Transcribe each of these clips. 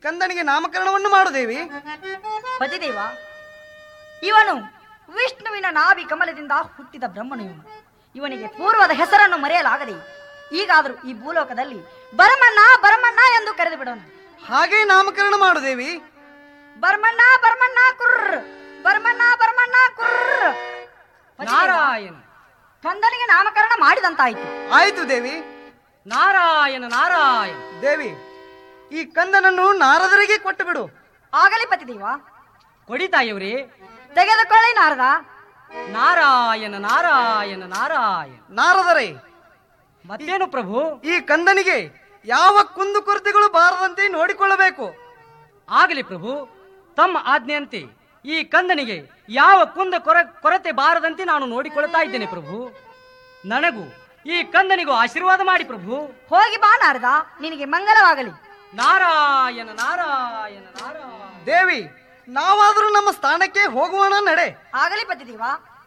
ಕಂದನಿಗೆ ನಾಮಕರಣವನ್ನು ಮಾಡುದೇವಿ ಪತಿದೇವ ಇವನು ವಿಷ್ಣುವಿನ ನಾಭಿ ಕಮಲದಿಂದ ಹುಟ್ಟಿದ ಬ್ರಹ್ಮನು ಇವನು ಇವನಿಗೆ ಪೂರ್ವದ ಹೆಸರನ್ನು ಮರೆಯಲಾಗದೆ ಈಗಾದರೂ ಈ ಭೂಲೋಕದಲ್ಲಿ ಬರಮಣ್ಣ ಬರಮಣ್ಣ ಎಂದು ಕರೆದು ಬಿಡೋಣ ಹಾಗೆ ನಾಮಕರಣ ಮಾಡುದೇವಿ ಬರ್ಮಣ್ಣ ಬರ್ಮಣ್ಣ ಕುರ್ರ್ ಬರ್ಮಣ್ಣ ಬರ್ಮಣ್ಣ ಕುರ್ರ್ ಪತಿದೇವ, ನಾರಾಯಣ ಕಂದನಿಗೆ ನಾಮಕರಣ ಮಾಡಿದಂತಾಯ್ತು ಆಯ್ತು ದೇವಿ ನಾರಾಯಣ ನಾರಾಯಣ ದೇವಿ ಈ ಕಂದನನ್ನು ನಾರದರಿಗೆ ಕೊಟ್ಟು ಬಿಡು ಆಗಲಿ ಪತಿದೇವ ಕೊಡಿ ತಾಯಿಯವ್ರಿ ತೆಗೆದುಕೊಳ್ಳಿ ನಾರದ ನಾರಾಯಣ ನಾರಾಯಣ ನಾರಾಯಣ ನಾರದರೇ ಮತ್ತೇನು ಪ್ರಭು ಈ ಕಂದನಿಗೆ ಯಾವ ಕುಂದು ಕೊರತೆಗಳು ಬಾರದಂತೆ ನೋಡಿಕೊಳ್ಳಬೇಕು ಆಗಲಿ ಪ್ರಭು ತಮ್ಮ ಆಜ್ಞೆಯಂತೆ ಈ ಕಂದನಿಗೆ ಯಾವ ಕುಂದ ಕೊರ ಕೊರತೆ ಬಾರದಂತೆ ನಾನು ನೋಡಿಕೊಳ್ತಾ ಇದ್ದೇನೆ ಪ್ರಭು ನನಗೂ ಈ ಕಂದನಿಗೂ ಆಶೀರ್ವಾದ ಮಾಡಿ ಪ್ರಭು ಹೋಗಿ ಬಾ ನಾರದ ನಿನಗೆ ಮಂಗಲವಾಗಲಿ ನಾರಾಯಣ ನಾರಾಯಣ ನಾರಾಯಣ ದೇವಿ ನಾವಾದರೂ ನಮ್ಮ ಸ್ಥಾನಕ್ಕೆ ಹೋಗುವಣ ನಡೆ ಆಗಲಿ ಪತಿದೇವ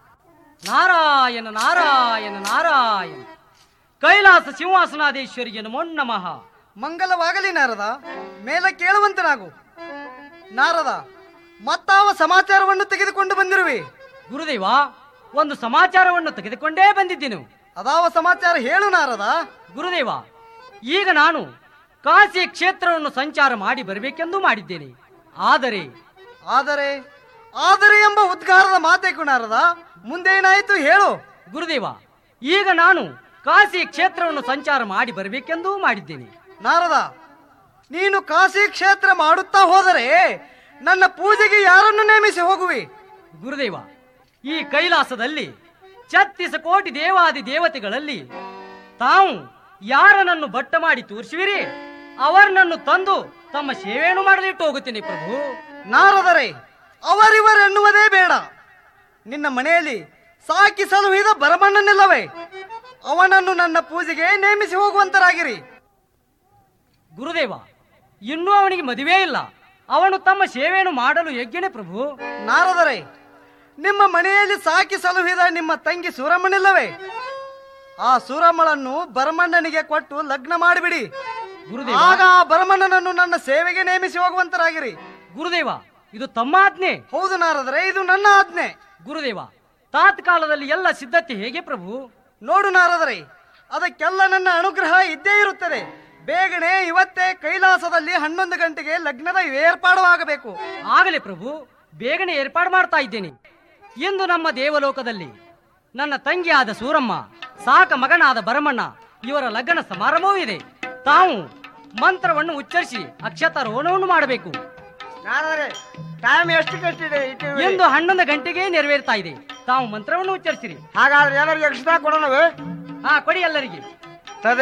ನಾರಾಯಣ ನಾರಾಯಣ ನಾರಾಯಣ ಕೈಲಾಸ ಸಿಂಹಾಸನಾಧೀಶ್ವರಿಗೆ ನಮೋ ನಮಃ ಮಂಗಲವಾಗಲಿ ನಾರದ ಮೇಲೆ ಕೇಳುವಂತನಾಗು ನಾರದ ಮತ್ತಾವ ಸಮಾಚಾರವನ್ನು ತೆಗೆದುಕೊಂಡು ಬಂದಿರುವೆ ಗುರುದೇವ ಒಂದು ಸಮಾಚಾರವನ್ನು ತೆಗೆದುಕೊಂಡೇ ಬಂದಿದ್ದೇನೆ ಅದಾವ ಸಮಾಚಾರ ಹೇಳು ನಾರದ ಗುರುದೇವ ಈಗ ನಾನು ಕಾಶಿ ಕ್ಷೇತ್ರವನ್ನು ಸಂಚಾರ ಮಾಡಿ ಬರಬೇಕೆಂದು ಮಾಡಿದ್ದೇನೆ ಆದರೆ ಆದರೆ ಆದರೆ ಎಂಬ ಉದ್ಗಾರದ ಮಾತೇಕು ನಾರದ ಮುಂದೇನಾಯಿತು ಹೇಳು ಗುರುದೇವ ಈಗ ನಾನು ಕಾಶಿ ಕ್ಷೇತ್ರವನ್ನು ಸಂಚಾರ ಮಾಡಿ ಬರಬೇಕೆಂದು ಮಾಡಿದ್ದೇನೆ ನಾರದ ನೀನು ಕಾಶಿ ಕ್ಷೇತ್ರ ಮಾಡುತ್ತಾ ಹೋದರೆ ನನ್ನ ಪೂಜೆಗೆ ಯಾರನ್ನು ನೇಮಿಸಿ ಹೋಗುವಿ ಗುರುದೇವ ಈ ಕೈಲಾಸದಲ್ಲಿ ಛತ್ತೀಸ ಕೋಟಿ ದೇವಾದಿ ದೇವತೆಗಳಲ್ಲಿ ತಾವು ಯಾರನನ್ನು ಬಟ್ಟ ಮಾಡಿ ತೋರಿಸುವಿರಿ ಅವರನ್ನು ತಂದು ತಮ್ಮ ಸೇವೆಯನ್ನು ಮಾಡಲಿಟ್ಟು ಹೋಗುತ್ತೇನೆ ಪ್ರಭು ನಾರದರೆ ಅವರಿವರೆನ್ನುವುದೇ ಬೇಡ ನಿನ್ನ ಮನೆಯಲ್ಲಿ ಸಾಕಿ ಸಲುಹಿದ ಬರಮಣ್ಣನಿಲ್ಲವೇ ಅವನನ್ನು ನನ್ನ ಪೂಜೆಗೆ ನೇಮಿಸಿ ಹೋಗುವಂತರಾಗಿರಿ ಗುರುದೇವ ಇನ್ನೂ ಅವನಿಗೆ ಮದುವೆ ಇಲ್ಲ ಅವನು ತಮ್ಮ ಸೇವೆಯನ್ನು ಮಾಡಲು ಯಜ್ಞನೆ ಪ್ರಭು ನಾರದರೆ ನಿಮ್ಮ ಮನೆಯಲ್ಲಿ ಸಾಕಿ ಸಲುಹಿದ ನಿಮ್ಮ ತಂಗಿ ಸೂರಮ್ಮನಿಲ್ಲವೇ ಆ ಸೂರಮ್ಮಳನ್ನು ಬರಮಣ್ಣನಿಗೆ ಕೊಟ್ಟು ಲಗ್ನ ಮಾಡಿಬಿಡಿ ಗುರುದೇವ ಆಗ ಆ ಬರಮಣ್ಣನನ್ನು ನನ್ನ ಸೇವೆಗೆ ನೇಮಿಸಿ ಹೋಗುವಂತರಾಗಿರಿ ಗುರುದೇವ ಇದು ತಮ್ಮ ಆಜ್ಞೆ ಹೌದು ನಾರದರೆ ಇದು ನನ್ನ ಆಜ್ಞೆ ಗುರುದೇವ ತಾತ್ಕಾಲದಲ್ಲಿ ಎಲ್ಲ ಸಿದ್ಧತೆ ಹೇಗೆ ಪ್ರಭು ನೋಡು ನಾರದರೆ ಅದಕ್ಕೆಲ್ಲ ನನ್ನ ಅನುಗ್ರಹ ಇದ್ದೇ ಇರುತ್ತದೆ ಬೇಗನೆ ಇವತ್ತೇ ಕೈಲಾಸದಲ್ಲಿ ಹನ್ನೊಂದು ಗಂಟೆಗೆ ಲಗ್ನದ ಏರ್ಪಾಡು ಆಗಬೇಕು ಆಗಲೇ ಪ್ರಭು ಬೇಗನೆ ಏರ್ಪಾಡು ಮಾಡ್ತಾ ಇದ್ದೇನೆ ಇಂದು ನಮ್ಮ ದೇವಲೋಕದಲ್ಲಿ ನನ್ನ ತಂಗಿಯಾದ ಸೂರಮ್ಮ ಸಾಕ ಮಗನಾದ ಭರಮಣ್ಣ ಇವರ ಲಗ್ನ ಸಮಾರಂಭವೂ ಇದೆ ತಾವು ಮಂತ್ರವನ್ನು ಉಚ್ಚರಿಸಿ ಅಕ್ಷತಾರೋಹಣವನ್ನು ಮಾಡಬೇಕು ಟೈಮ್ ಎಷ್ಟು ಕಟ್ಟಿದೆ ಎಂದು ಹನ್ನೊಂದು ಗಂಟೆಗೆ ನೆರವೇರ್ತಾ ಇದೆ ತಾವು ಮಂತ್ರವನ್ನು ಉಚ್ಚರಿಸಿರಿ ಹಾಗಾದ್ರೆ ಎಲ್ಲರಿಗೆ ಎಕ್ಸ್ಟ್ರಾ ಕೊಡೋಣವೇ ಹಾ ಕೊಡಿ ಎಲ್ಲರಿಗೆ